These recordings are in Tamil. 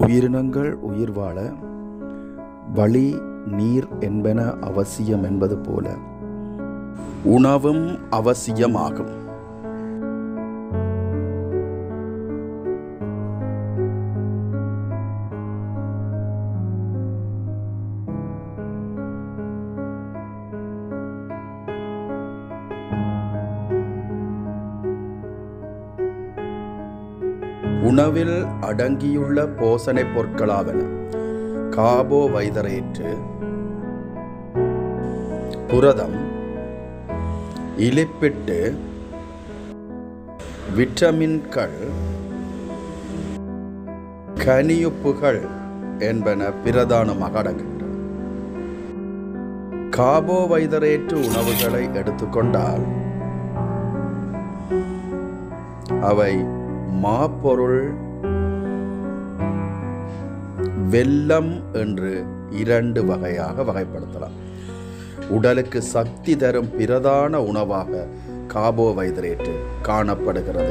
உயிரினங்கள் உயிர் வாழ வழி நீர் என்பன அவசியம் என்பது போல உணவும் அவசியமாகும் உணவில் அடங்கியுள்ள போசணைப் பொருட்களாவன கார்போவைதரேட்டு புரதம் இலிப்பிட்டு விட்டமின்கள் கனியுப்புகள் என்பன பிரதானமாக அடங்குகின்றன கார்போவைதரேட்டு உணவுகளை எடுத்துக்கொண்டால் அவை மாப்பொருள் வெல்லம் என்று இரண்டு வகையாக வகைப்படுத்தலாம் உடலுக்கு சக்தி தரும் பிரதான உணவாக கார்போவைதரேட்டு காணப்படுகிறது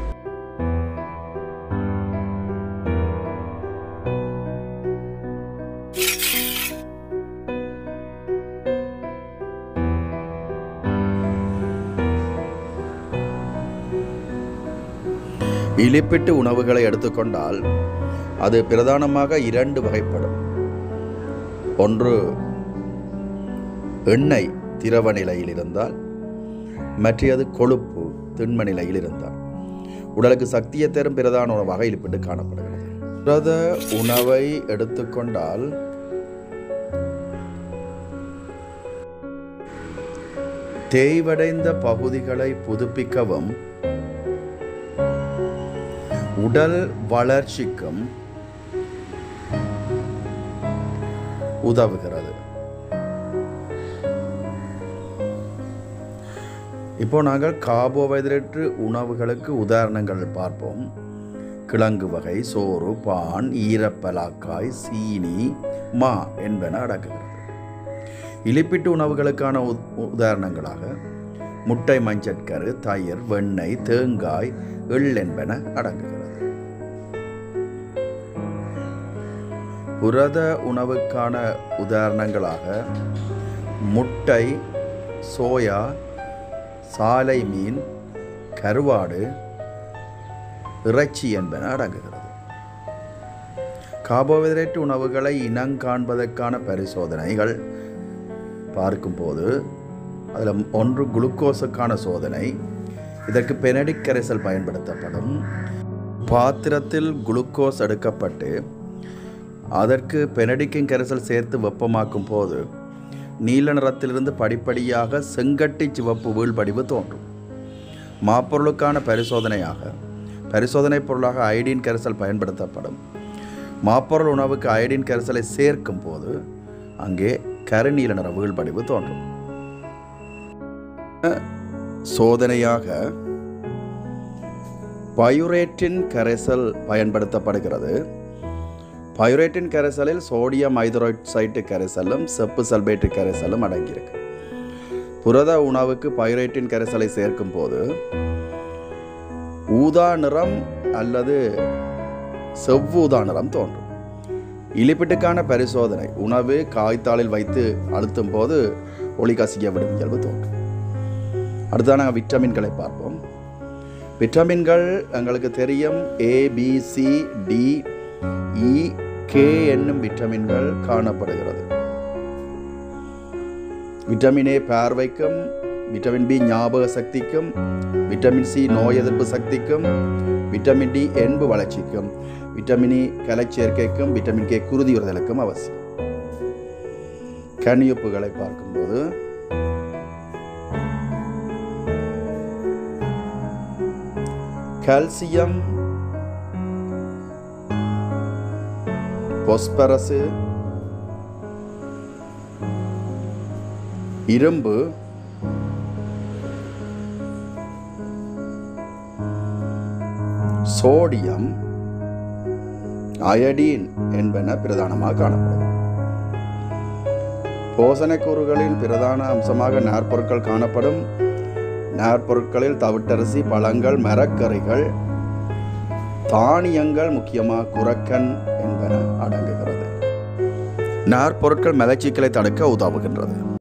இலிப்பிட்டு உணவுகளை எடுத்துக்கொண்டால் அது பிரதானமாக இரண்டு வகைப்படும் ஒன்று எண்ணெய் திரவ நிலையில் இருந்தால் மற்றது கொழுப்பு திண்ம நிலையில் இருந்தால் உடலுக்கு சக்தியை தரும் பிரதான உணவாக இலிப்பிட்டு காணப்படுகிறது புரத உணவை எடுத்துக்கொண்டால் தேய்வடைந்த பகுதிகளை புதுப்பிக்கவும் உடல் வளர்ச்சிக்கும் உதவுகிறது இப்போ நாங்கள் கார்போஹைட்ரேட் உணவுகளுக்கு உதாரணங்கள் பார்ப்போம் கிழங்கு வகை சோறு பான் ஈரப்பலாக்காய் சீனி மா என்பன அடங்குகிறது இலிப்பிட்டு உணவுகளுக்கான உ- உதாரணங்களாக முட்டை மஞ்சட்கரு தயிர் வெண்ணெய் தேங்காய் எள் என்பன அடங்குகிறது புரத உணவுக்கான உதாரணங்களாக முட்டை சோயா சாலை மீன் கருவாடு இறைச்சி என்பன அடங்குகிறது கார்போஹைட்ரேட் உணவுகளை இனங்காண்பதற்கான பரிசோதனைகள் பார்க்கும்போது அதில் ஒன்று குளுக்கோஸுக்கான சோதனை இதற்கு பெனடிக் கரைசல் பயன்படுத்தப்படும் பாத்திரத்தில் குளுக்கோஸ் எடுக்கப்பட்டு அதற்கு பெனடிக்கின் கரைசல் சேர்த்து வெப்பமாக்கும் போது நீல நிறத்திலிருந்து படிப்படியாக செங்கட்டி சிவப்பு வீழ்படிவு தோன்றும் மாப்பொருளுக்கான பரிசோதனையாக பரிசோதனை பொருளாக அயடின் கரைசல் பயன்படுத்தப்படும் மாப்பொருள் உணவுக்கு அயடின் கரைசலை சேர்க்கும் போது அங்கே கருநீல நிற வீழ்படிவு தோன்றும் சோதனையாக பயுரேட்டின் கரைசல் பயன்படுத்தப்படுகிறது பயுரேட்டின் கரைசலில் சோடியம் ஐதரோக்சைட்டு கரைசலும் செப்பு சல்பேட்டு கரைசலும் அடங்கியிருக்கு புரத உணவுக்கு பயுரேட்டின் கரைசலை சேர்க்கும் போது ஊதா நிறம் அல்லது செவ்வூதா நிறம் தோன்றும் இலிப்பிட்டுக்கான பரிசோதனை உணவு காய்த்தாளில் வைத்து அழுத்தும் போது ஒளி கசிய விடும் இயல்பு தோன்றும் அடுத்ததாக நாங்கள் விட்டமின்களை பார்ப்போம் விட்டமின்கள் எங்களுக்கு தெரியும் A B C D E K என்னும் விட்டமின்கள் காணப்படுகிறது விட்டமின் ஏ பார்வைக்கும் விட்டமின் பி ஞாபக சக்திக்கும் விட்டமின் சி நோய் எதிர்ப்பு சக்திக்கும் விட்டமின் டி என்பு வளர்ச்சிக்கும் விட்டமின் இ கலைச்சேர்க்கைக்கும் விட்டமின் கே குருதியுறுதலுக்கும் அவசியம் கனியுப்புகளை பார்க்கும்போது கால்சியம் பொஸ்பரசு இரும்பு சோடியம் அயடீன் என்பன பிரதானமாக காணப்படும் போசனைக்கூறுகளின் பிரதான அம்சமாக நார்ப்பொருட்கள் காணப்படும் நார்ப்பொருட்களில் தவிட்டரிசி பழங்கள் மரக்கறிகள் தானியங்கள் முக்கியமாக குரக்கன் என்பன அடங்குகிறது நார்ப்பொருட்கள் மலச்சிக்கலை தடுக்க உதவுகின்றது